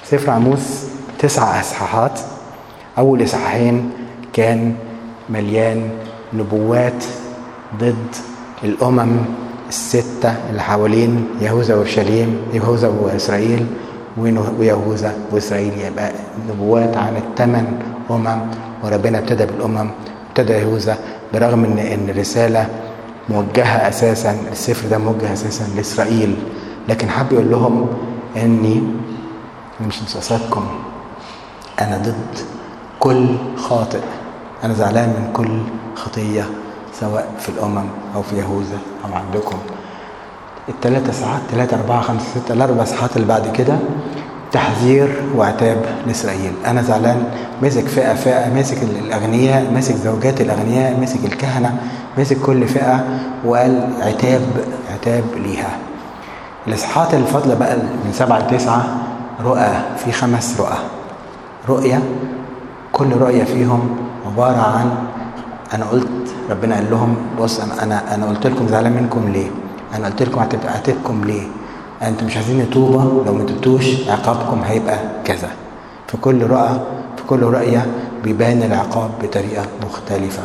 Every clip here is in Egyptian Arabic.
سفر عموس تسعة اصحاحات اول اصحاحين كان مليان نبوات ضد الامم الستة اللي حوالين يهوذا وأورشليم يهوذا وإسرائيل ويهوذا وإسرائيل يبقى نبوات عن الثمان أمم وربنا ابتدى بالأمم ابتدى يهوذا برغم إن إن الرسالة موجهة أساسا السفر ده موجه أساسا لإسرائيل لكن حب يقول لهم إني مش مساساتكم أنا ضد كل خاطئ أنا زعلان من كل خطية سواء في الأمم أو في يهوذا أو عندكم الثلاثة ساعات ثلاثة أربعة خمسة ستة الأربع ساعات اللي بعد كده تحذير وعتاب لإسرائيل أنا زعلان ماسك فئة فئة ماسك الأغنياء ماسك زوجات الأغنياء ماسك الكهنة ماسك كل فئة وقال عتاب عتاب ليها الإصحاحات الفاضلة بقى من سبعة لتسعة رؤى في خمس رؤى رؤية كل رؤية فيهم عبارة عن أنا قلت ربنا قال لهم بص أنا أنا, أنا قلت لكم زعلان منكم ليه؟ أنا قلت لكم هتبقى عاتبكم ليه؟ أنتم مش عايزين توبة لو ما تبتوش عقابكم هيبقى كذا. في كل رؤى في كل رؤية بيبان العقاب بطريقة مختلفة.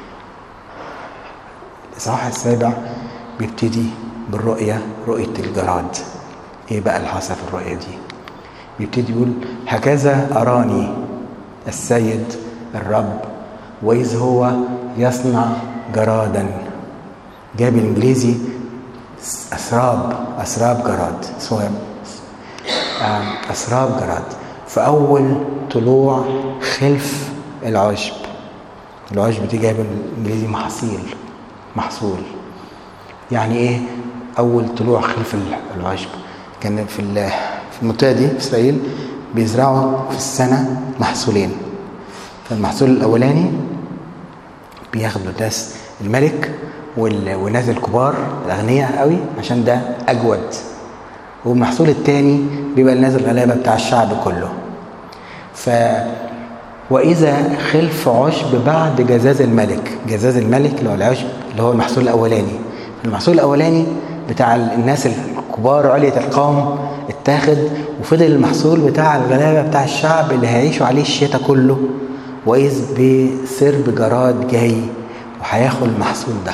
الإصحاح السابع بيبتدي بالرؤية رؤية الجراد. إيه بقى اللي حصل في الرؤية دي؟ بيبتدي يقول هكذا أراني السيد الرب وإذ هو يصنع جرادا جاب الإنجليزي أسراب أسراب جراد سواب أسراب جراد في أول طلوع خلف العشب العشب دي جايب الإنجليزي محصيل محصول يعني إيه أول طلوع خلف العشب كان في في المنطقة دي في إسرائيل بيزرعوا في السنة محصولين فالمحصول الأولاني بياخدوا ناس الملك والناس الكبار الأغنياء قوي عشان ده أجود والمحصول الثاني بيبقى الناس الغلابة بتاع الشعب كله ف وإذا خلف عشب بعد جزاز الملك جزاز الملك اللي هو العشب اللي هو المحصول الأولاني المحصول الأولاني بتاع الناس الكبار علية القوم اتاخد وفضل المحصول بتاع الغلابة بتاع الشعب اللي هيعيشوا عليه الشتاء كله وإذ بسرب جراد جاي وهياخد المحصول ده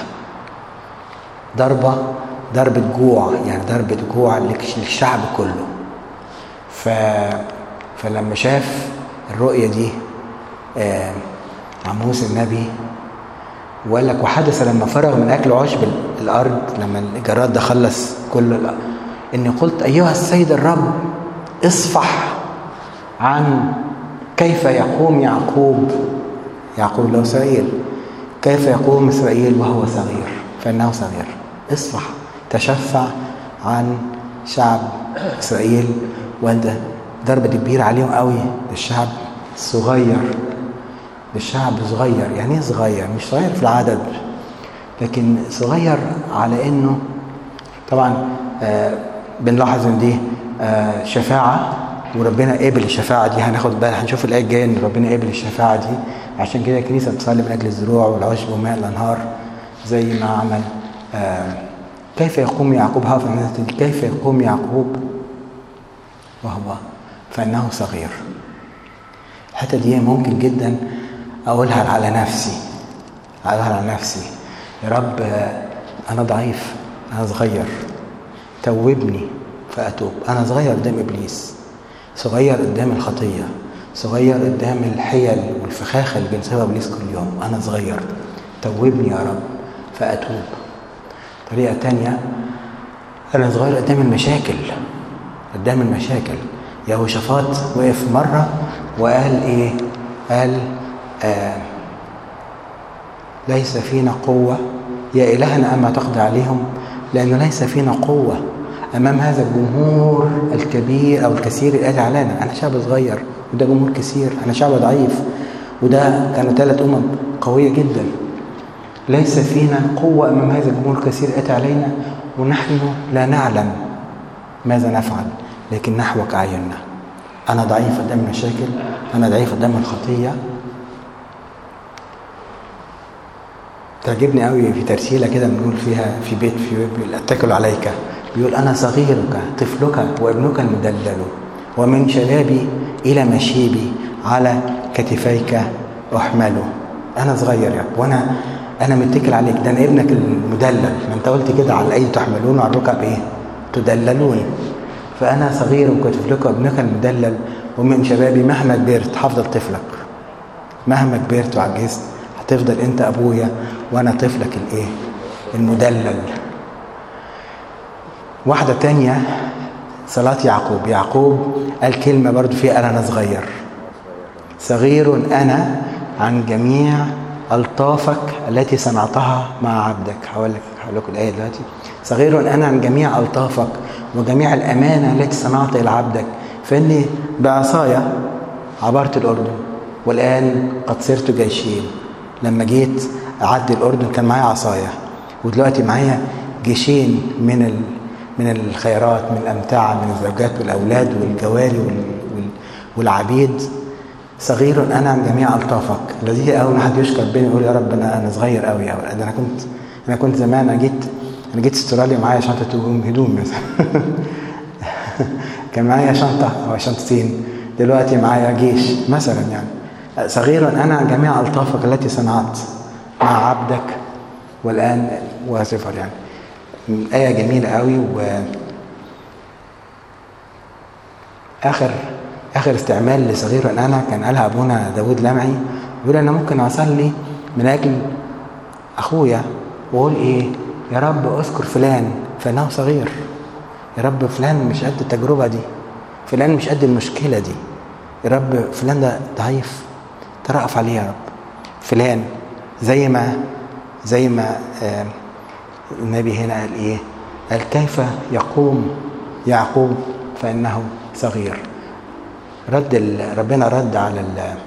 ضربة ضربة جوع يعني ضربة جوع للشعب كله ف... فلما شاف الرؤية دي آه عموس النبي وقال لك وحدث لما فرغ من أكل عشب الأرض لما الجراد ده خلص كل الأرض إني قلت أيها السيد الرب اصفح عن كيف يقوم يعقوب يعقوب له إسرائيل كيف يقوم إسرائيل وهو صغير فإنه صغير اصفح تشفع عن شعب إسرائيل وأنت ضربة كبيرة عليهم قوي للشعب الصغير للشعب صغير يعني ايه صغير مش صغير في العدد لكن صغير على انه طبعا آه بنلاحظ ان دي آه شفاعه وربنا قبل الشفاعه دي هناخد بقى هنشوف الايه الجايه ان ربنا قبل الشفاعه دي عشان كده الكنيسه بتصلي من اجل الزروع والعشب وماء الانهار زي ما عمل آه كيف يقوم يعقوب ها كيف يقوم يعقوب وهو فانه صغير الحته دي ممكن جدا اقولها على نفسي اقولها على نفسي يا رب انا ضعيف انا صغير توبني فاتوب انا صغير قدام ابليس صغير قدام الخطيه صغير قدام الحيل والفخاخه اللي بنسيبها ابليس كل يوم انا صغير توبني يا رب فاتوب طريقه تانية انا صغير قدام المشاكل قدام المشاكل يهوشافاط وقف مره وقال ايه قال آه ليس فينا قوة يا إلهنا أما تقضي عليهم لأنه ليس فينا قوة أمام هذا الجمهور الكبير أو الكثير الآتي علينا أنا شعب صغير وده جمهور كثير أنا شعب ضعيف وده كانوا ثلاث أمم قوية جدا ليس فينا قوة أمام هذا الجمهور الكثير الآتي علينا ونحن لا نعلم ماذا نفعل لكن نحوك أعيننا أنا ضعيف قدام المشاكل أنا ضعيف قدام الخطية تعجبني قوي في ترسيلة كده بنقول فيها في بيت في اتكل عليك بيقول أنا صغيرك طفلك وابنك المدلل ومن شبابي إلى مشيبي على كتفيك أحمله أنا صغير يا رب وأنا أنا متكل عليك ده أنا ابنك المدلل ما أنت قلت كده على الأيدي تحملون وعلى الركب إيه تدللون فأنا صغير وكتفلك ابنك المدلل ومن شبابي مهما كبرت هفضل طفلك مهما كبرت وعجزت هتفضل انت ابويا وانا طفلك الايه المدلل واحدة تانية صلاة يعقوب يعقوب قال كلمة برضو فيها قال أنا صغير صغير أنا عن جميع ألطافك التي صنعتها مع عبدك هقول لك هقول لكم الآية دلوقتي صغير أنا عن جميع ألطافك وجميع الأمانة التي صنعت إلى عبدك فإني بعصايا عبرت الأردن والآن قد صرت جيشين لما جيت أعدي الأردن كان معايا عصايا ودلوقتي معايا جيشين من ال... من الخيرات من الأمتعة من الزوجات والأولاد والجواري وال... وال... والعبيد صغير أنا عن جميع ألطافك الذي أول ما حد يشكر بيني يقول يا رب أنا أنا صغير قوي أوي ده أنا كنت أنا كنت زمان أنا جيت أنا جيت استراليا معايا شنطة هدوم هدوم مثلا كان معايا شنطة أو شنطتين دلوقتي معايا جيش مثلا يعني صغير أنا عن جميع ألطافك التي صنعت مع عبدك والآن وصفر يعني آية جميلة قوي و آخر آخر استعمال لصغير أنا كان قالها أبونا داود لمعي يقول أنا ممكن أصلي من أجل أخويا وأقول إيه يا رب أذكر فلان فإنه صغير يا رب فلان مش قد التجربة دي فلان مش قد المشكلة دي يا رب فلان ده ضعيف ترأف عليه يا رب فلان زي ما زي ما آه النبي هنا قال ايه قال كيف يقوم يعقوب فانه صغير رد ربنا رد على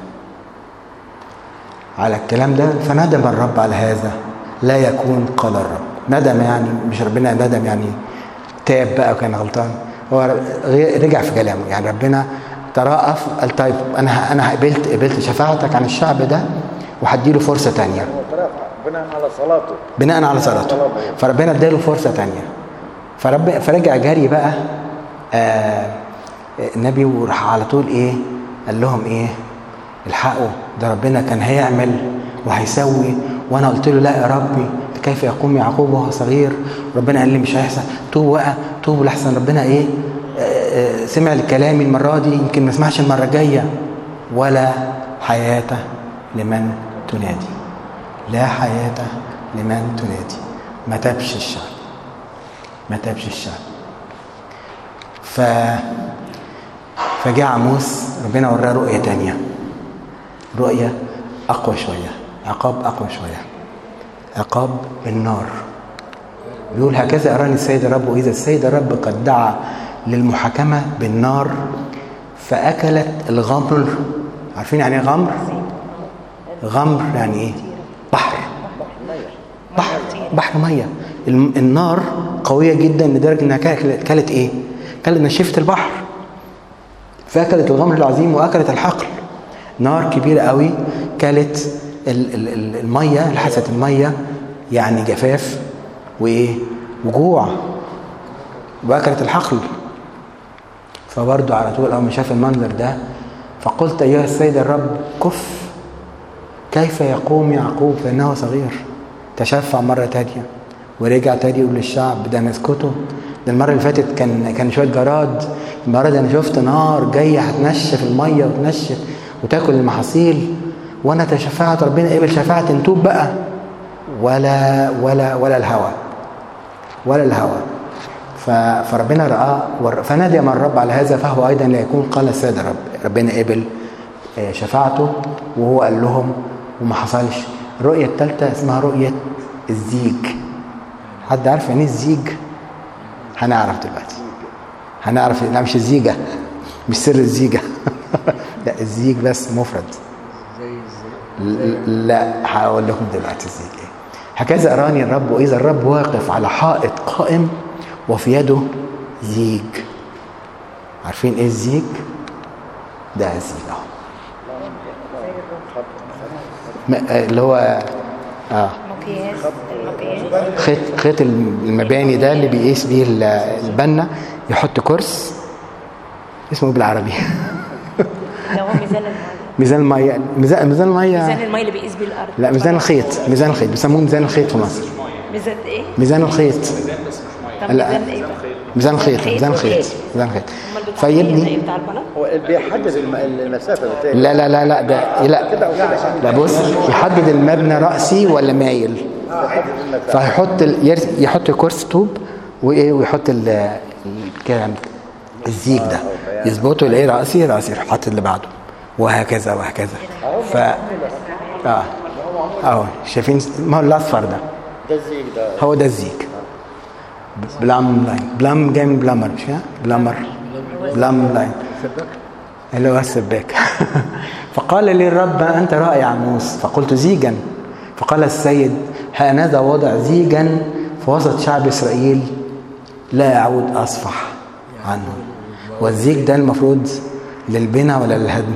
على الكلام ده فندم الرب على هذا لا يكون قال الرب ندم يعني مش ربنا ندم يعني تاب بقى وكان غلطان هو رجع في كلامه يعني ربنا ترأف قال طيب انا انا قبلت قبلت شفاعتك عن الشعب ده وهديله فرصه ثانيه بناء على صلاته بناء على صلاته فربنا اداله فرصه ثانيه فرب فرجع جري بقى آه النبي وراح على طول ايه قال لهم ايه الحقوا ده ربنا كان هيعمل وهيسوي وانا قلت له لا يا ربي كيف يقوم يعقوب وهو صغير ربنا قال لي مش هيحصل توبوا بقى توبوا لحسن ربنا ايه آه آه سمع لكلامي المره دي يمكن ما يسمعش المره الجايه ولا حياه لمن تنادي لا حياة لمن تنادي ما تبش الشعب ما تبش الشعب ف فجاء عموس ربنا وراه رؤية تانية رؤية أقوى شوية عقاب أقوى شوية عقاب النار بيقول هكذا أراني السيد الرب وإذا السيد الرب قد دعا للمحاكمة بالنار فأكلت الغمر عارفين يعني ايه غمر؟ غمر يعني ايه؟ بحر بحر بحر ميه النار قويه جدا لدرجه انها كلت ايه؟ كلت نشفه البحر فاكلت الغمر العظيم واكلت الحقل نار كبيره قوي كلت الميه لحست الميه يعني جفاف وايه؟ وجوع واكلت الحقل فبرضه على طول اول ما شاف المنظر ده فقلت ايها السيد الرب كف كيف يقوم يعقوب فإنه صغير تشفع مرة تانية ورجع تاني يقول للشعب ده نسكته ده المرة اللي فاتت كان كان شوية جراد المرة دي أنا شفت نار جاية هتنشف المية وتنشف وتاكل المحاصيل وأنا تشفعت ربنا قبل شفاعة نتوب بقى ولا ولا ولا الهوى ولا الهوى فربنا رآه فندم الرب على هذا فهو أيضا لا يكون قال السيد الرب ربنا قبل شفاعته وهو قال لهم وما حصلش الرؤية الثالثة اسمها رؤية الزيج حد عارف يعني ايه الزيج؟ هنعرف دلوقتي هنعرف لا مش الزيجة مش سر الزيجة لا الزيج بس مفرد لا هقول لكم دلوقتي الزيج ايه هكذا أراني الرب وإذا الرب واقف على حائط قائم وفي يده زيج عارفين ايه الزيج؟ ده زيج اهو اللي هو اه خيط خيط المباني ده اللي بيقيس بيه البنا يحط كرس اسمه بالعربي اللي هو ميزان الميه ميزان الميه ميزان ميزان الميه ميزان الميه اللي بيقيس بيه الارض لا ميزان الخيط ميزان الخيط بيسموه ميزان الخيط في مصر ميزان ايه؟ ميزان الخيط طب لا. ميزان ايه بقى؟ ميزان الخيط ميزان الخيط ميزان الخيط فيبني ايه بتاع البلد؟ هو اللي بيحدد الم- المسافه بتاعتي لا لا لا لا ده لا لا بص يحدد المبنى رأسي ولا مايل بيحدد المسافه فهيحط ال... يرس- يحط كورس طوب وايه ويحط ال... الكلام الزيج ده يظبطه يلاقيه رأسي رأسي يروح حاطط اللي بعده وهكذا وهكذا ف اه اهو شايفين ما هو الاصفر ده ده الزيج ده هو ده الزيج بلام لاين بلام جاي من بلامر مش كده بلامر بلام لاين اللي هو السباك فقال لي الرب أنت رائع عموس فقلت زيجا فقال السيد هانذا وضع زيجا في وسط شعب إسرائيل لا أعود أصفح عنه والزيج ده المفروض للبنى ولا للهدم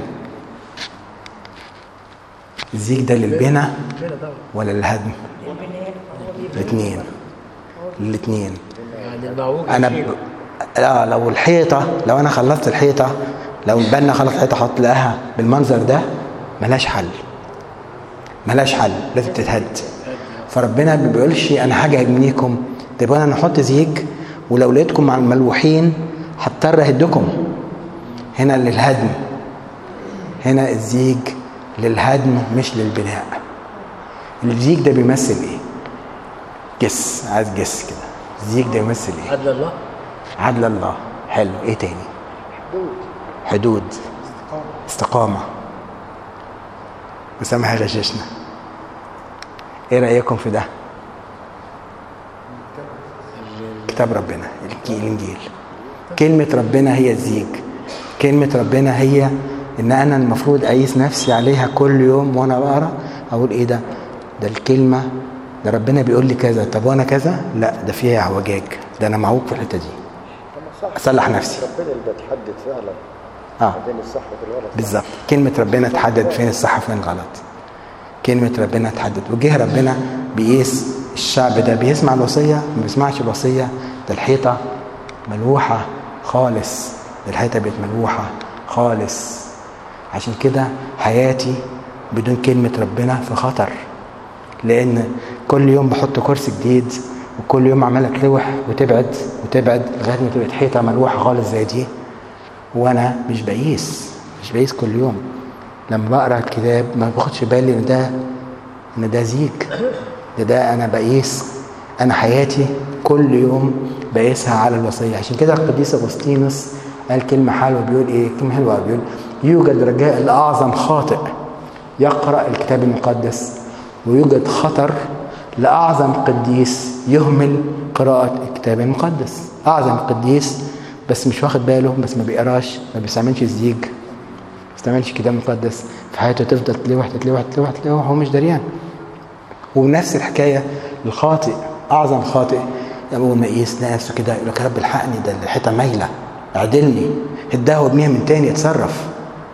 الزيج ده للبنى ولا للهدم الاثنين الاثنين يعني المعوج انا ب... لا لو الحيطه لو انا خلصت الحيطه لو البنا خلص الحيطه حط لها بالمنظر ده ملهاش حل ملهاش حل لازم تتهد فربنا ما بيقولش انا حاجه هجمنيكم طب انا نحط زيج ولو لقيتكم مع الملوحين هضطر اهدكم هنا للهدم هنا الزيج للهدم مش للبناء الزيج ده بيمثل ايه جس عايز جس كده الزيج ده يمثل ايه عدل الله عدل الله حلو ايه تاني حدود استقامة مسامح غششنا ايه رأيكم في ده كتاب ربنا الك- الانجيل كلمة ربنا هي الزيج كلمة ربنا هي ان انا المفروض اقيس نفسي عليها كل يوم وانا بقرا اقول ايه ده ده الكلمة ده ربنا بيقول لي كذا طب وانا كذا لا ده فيها اعوجاج ده انا معوج في الحتة دي اصلح نفسي ربنا اللي بتحدد فعلا اه بين الصح والغلط بالظبط كلمة ربنا تحدد فين الصح وفين الغلط كلمة ربنا تحدد وجه ربنا بيقيس الشعب ده بيسمع الوصية ما بيسمعش الوصية ده الحيطة ملوحة خالص ده الحيطة بقت ملوحة خالص عشان كده حياتي بدون كلمة ربنا في خطر لأن كل يوم بحط كرسي جديد وكل يوم عمالة تلوح وتبعد وتبعد لغاية ما تبقى حيطة ملوحة خالص زي دي وانا مش بقيس مش بقيس كل يوم لما بقرا الكتاب ما باخدش بالي ان ده ان ده زيج ده ده انا بقيس انا حياتي كل يوم بقيسها على الوصيه عشان كده القديس اغسطينوس قال كلمه حلوه بيقول ايه كلمه حلوه بيقول يوجد رجاء لاعظم خاطئ يقرا الكتاب المقدس ويوجد خطر لاعظم قديس يهمل قراءه الكتاب المقدس اعظم قديس بس مش واخد باله بس ما بيقراش ما بيستعملش الزيج ما بيستعملش كتاب مقدس في حياته تفضل تلوح تلوح تلوح تلوح وهو مش دريان ونفس الحكايه الخاطئ اعظم خاطئ اول ما يقيس نفسه كده يقول لك يا رب الحقني ده الحيطه مايله اعدلني اداه وابنيها من تاني اتصرف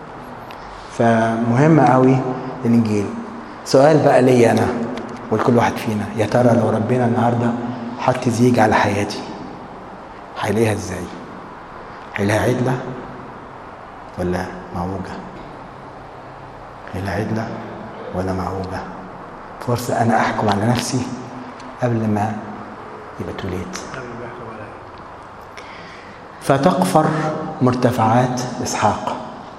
فمهم قوي الانجيل سؤال بقى ليا انا ولكل واحد فينا يا ترى لو ربنا النهارده حط زيج على حياتي هيلاقيها ازاي هيلاقيها عدله ولا معوجه هيلاقيها عدله ولا معوجه فرصه انا احكم على نفسي قبل ما يبقى توليت فتقفر مرتفعات اسحاق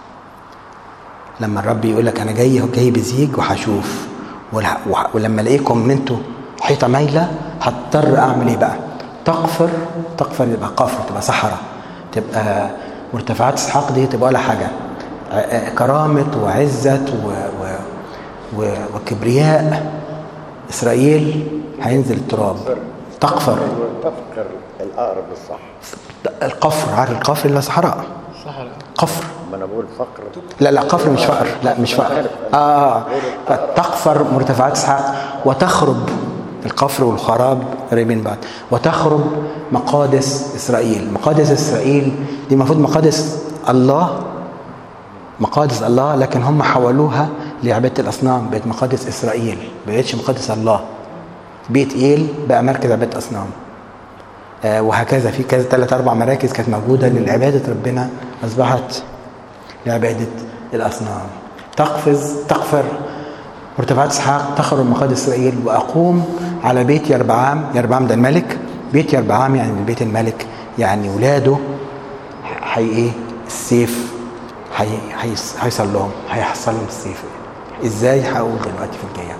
لما الرب يقول لك انا جاي جاي بزيج وهشوف ولا- وح- ولما الاقيكم ان انتوا حيطه مايله هضطر اعمل ايه بقى؟ تقفر تقفر يبقى قفر تبقى صحراء تبقى مرتفعات اسحاق دي تبقى ولا حاجه ع- ع- كرامه وعزه و و و وكبرياء اسرائيل هينزل التراب تقفر تفكر الاقرب للصح القفر عارف القفر الا صحراء صحراء قفر ما انا بقول فقر لا لا قفر مش فقر لا مش فقر اه تقفر مرتفعات اسحاق وتخرب القفر والخراب قريبين بعض وتخرب مقادس اسرائيل مقادس اسرائيل دي المفروض مقادس الله مقادس الله لكن هم حولوها لعباده الاصنام بقت مقادس اسرائيل ما بقتش مقادس الله بيت ايل بقى مركز عباده اصنام آه، وهكذا في كذا ثلاث اربع مراكز كانت موجوده للعباده ربنا أصبحت لعبادة الأصنام تقفز تقفر مرتفعات إسحاق تخرج مقاد إسرائيل وأقوم على بيت يربعام يربعام ده الملك بيت يربعام يعني من بيت الملك يعني ولاده حي إيه السيف حي هيص- هيصل لهم هيحصل لهم السيف ازاي هقول دلوقتي في الجايه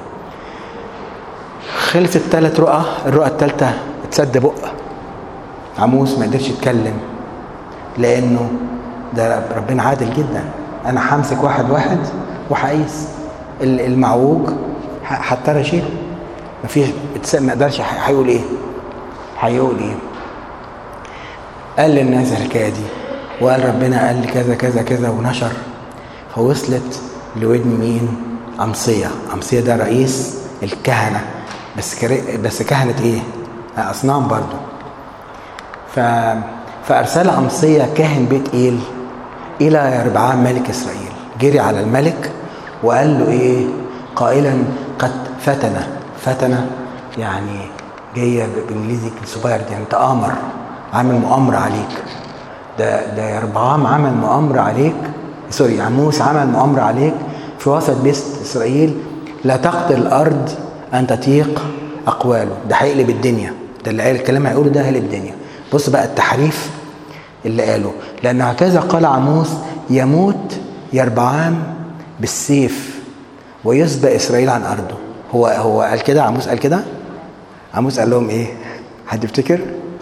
خلصت ثلاث رؤى الرؤى الثالثه اتسد بق عموس ما قدرش يتكلم لانه ده ربنا عادل جدا انا همسك واحد واحد وهقيس ال- المعوج ه- هضطر اشيله مفيش اتس- ما قدرش ه- هيقول ايه هيقول ايه قال للناس الحكايه دي وقال ربنا قال لي كذا كذا كذا ونشر فوصلت لودن مين؟ أمصية أمصية ده رئيس الكهنة بس كري... بس كهنة إيه؟ أصنام برضو ف... فأرسل أمصية كاهن بيت إيل إلى يربعام ملك إسرائيل جري على الملك وقال له إيه؟ قائلا قد فتن فتن يعني جاية بالإنجليزي سوبايرد يعني تآمر عامل مؤامرة عليك ده ده يربعام عمل مؤامرة عليك سوري عموس عمل مؤامرة عليك في وسط بيت إسرائيل لا تقدر الأرض أن تطيق أقواله ده هيقلب الدنيا ده اللي قال الكلام هيقوله ده هيقلب الدنيا بص بقى التحريف اللي قاله لأن هكذا قال عموس يموت يربعام بالسيف ويسبى إسرائيل عن أرضه هو هو قال كده عموس قال كده عموس قال لهم إيه حد يفتكر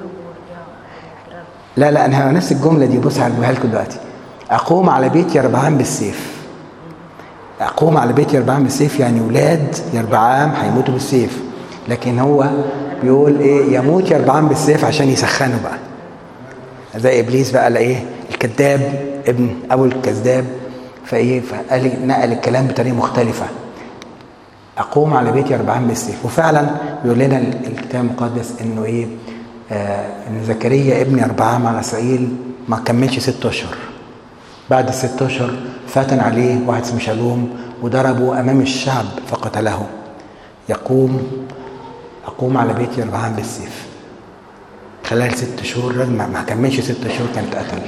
لا لا انا نفس الجمله دي بص هجيبها لكم دلوقتي اقوم على بيت يربعام بالسيف اقوم على بيت يربعام بالسيف يعني ولاد يربعام هيموتوا بالسيف لكن هو بيقول ايه يموت يربعام بالسيف عشان يسخنوا بقى زي ابليس بقى ايه الكذاب ابن ابو الكذاب فايه فقال نقل الكلام بطريقه مختلفه اقوم على بيت يربعام بالسيف وفعلا بيقول لنا الكتاب المقدس انه ايه آه ان زكريا ابن يربعام على اسرائيل ما كملش ست اشهر بعد الست اشهر فتن عليه واحد اسمه شالوم وضربه امام الشعب فقتله يقوم اقوم على بيت يربعام بالسيف خلال ست شهور لازم ما ما كملش ست شهور كان اتقتل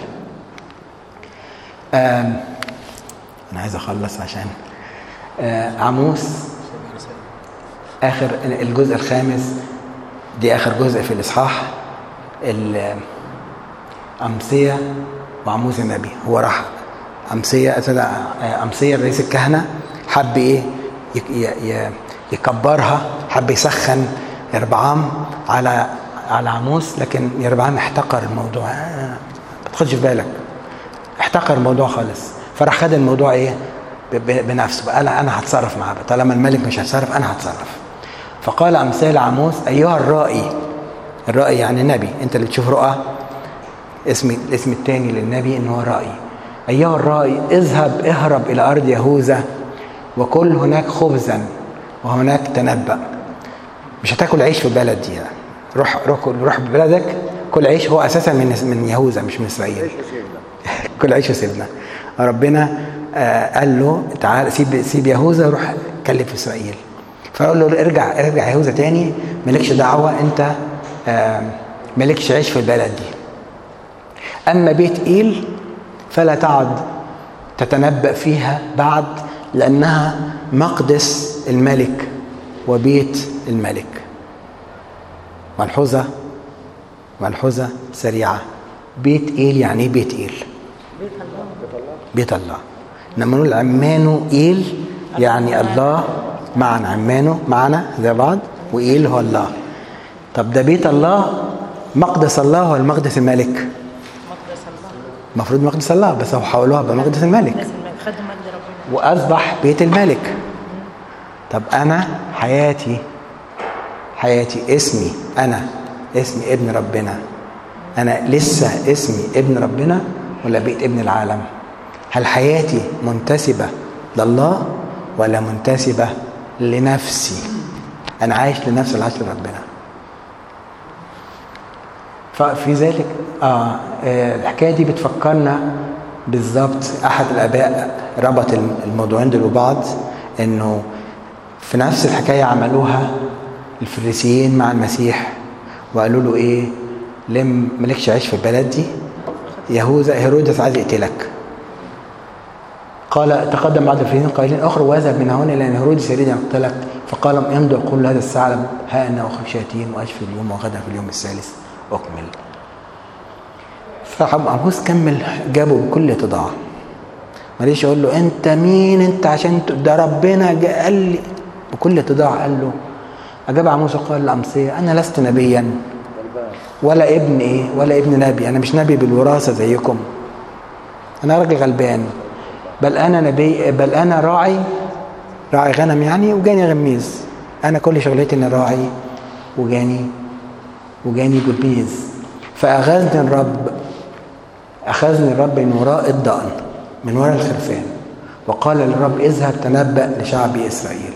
آم، انا عايز اخلص عشان آه عموس اخر الجزء الخامس دي اخر جزء في الاصحاح ال- امسيه وعموس النبي هو راح امسيه أتلا- امسيه رئيس الكهنه حب ايه يك- ي- ي- يكبرها حب يسخن يربعام على على عموس لكن يربعام احتقر الموضوع آه، ما تاخدش في بالك احتقر الموضوع خالص فراح خد الموضوع ايه ب- ب- بنفسه قال انا هتصرف معاه طالما الملك مش هيتصرف انا هتصرف فقال امثال عموس ايها الرائي الرائي يعني نبي انت اللي بتشوف رؤى اسم الاسم الثاني للنبي ان هو رائي ايها الرائي اذهب اهرب الى ارض يهوذا وكل هناك خبزا وهناك تنبأ مش هتاكل عيش في البلد دي يعني. روح روح روح بلدك كل عيش هو اساسا من من يهوذا مش من اسرائيل كل عيش وسيبنا ربنا آه قال له تعال سيب سيب يهوذا وروح كلم في اسرائيل فقال له ارجع ارجع يهوذا تاني مالكش دعوه انت آه مالكش عيش في البلد دي اما بيت ايل فلا تعد تتنبأ فيها بعد لانها مقدس الملك وبيت الملك ملحوظه ملحوظه سريعه بيت ايل يعني ايه بيت ايل بيت الله لما نقول عمانو إيل يعني الله معنا عمانو معنا زي بعض وإيل هو الله طب ده بيت الله مقدس الله ولا مقدس الملك مقدس الله المفروض مقدس الله بس هو حولوها بمقدس الملك لازم خدوا مجد ربنا وأصبح بيت الملك طب أنا حياتي حياتي اسمي أنا اسمي ابن ربنا أنا لسه اسمي ابن ربنا ولا بقيت ابن العالم هل حياتي منتسبة لله ولا منتسبة لنفسي أنا عايش لنفسي ولا عايش لربنا ففي ذلك آه آه، الحكايه دي بتفكرنا بالظبط احد الاباء ربط الم- الموضوعين دول ببعض انه في نفس الحكايه عملوها الفريسيين مع المسيح وقالوا له ايه لم مالكش عيش في البلد دي يهوذا هيرودس عايز يقتلك قال تقدم بعض الفريقين قائلين اخرج واذهب من هنا لان هيرودس يريد ان يقتلك فقال امضوا قل هذا الثعلب ها انا اخرج شياطين واشفي اليوم وغدا في اليوم الثالث اكمل فعموس كمل جابه بكل اتضاع ماليش يقول له انت مين انت عشان ت- ده ربنا جا- قال لي بكل اتضاع قال له اجاب عموس وقال لامصيه انا لست نبيا غلبان ولا ابن ايه ولا ابن نبي انا مش نبي بالوراثه زيكم انا راجل غلبان بل انا نبي بل انا راعي راعي غنم يعني وجاني غميز انا كل شغلتي اني راعي وجاني وجاني جميز فاخذني الرب اخذني الرب من وراء الضأن من وراء الخرفان وقال للرب اذهب تنبأ لشعبي اسرائيل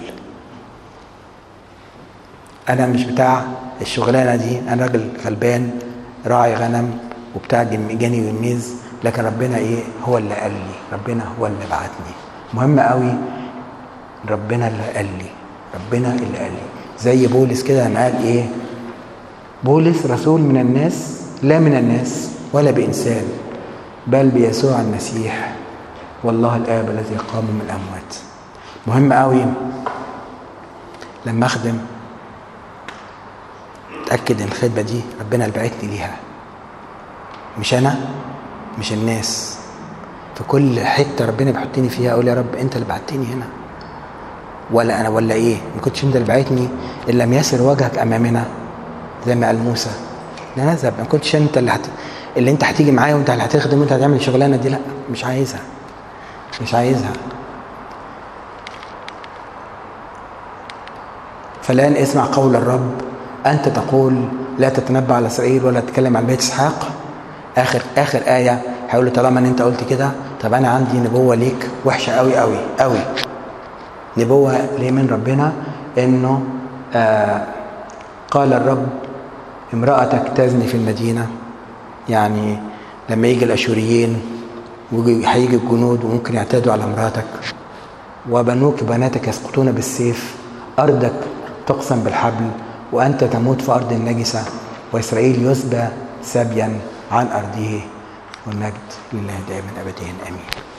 انا مش بتاع الشغلانه دي انا راجل غلبان راعي غنم وبتاع جم- جاني جميز لكن ربنا ايه هو اللي قال لي ربنا هو اللي بعتني مهم قوي ربنا اللي قال لي ربنا اللي قال لي زي بولس كده لما قال ايه بولس رسول من الناس لا من الناس ولا بإنسان بل بيسوع المسيح والله الآب الذي قام من الأموات مهم قوي لما أخدم اتاكد ان الخدمه دي ربنا اللي بعتني ليها مش انا مش الناس في كل حته ربنا بيحطني فيها اقول يا رب انت اللي بعتني هنا ولا انا ولا ايه ما كنتش انت اللي بعتني ان لم يسر وجهك امامنا زي ما قال موسى لا نذهب ما كنتش انت اللي هت... اللي انت هتيجي معايا وانت اللي هتخدم وانت هتعمل الشغلانه دي لا مش عايزها مش عايزها فالآن اسمع قول الرب أنت تقول لا تتنبأ على إسرائيل ولا تتكلم عن بيت إسحاق آخر آخر آية هيقول له طالما إن أنت قلت كده طب أنا عندي نبوة ليك وحشة أوي أوي أوي نبوة ليه من ربنا إنه آه قال الرب امرأتك تزني في المدينة يعني لما يجي الأشوريين وهيجي الجنود وممكن يعتادوا على امرأتك وبنوك بناتك يسقطون بالسيف أرضك تقسم بالحبل وأنت تموت في أرض النجسة وإسرائيل يسبى سبيا عن أرضه والمجد لله دائما أبديا آمين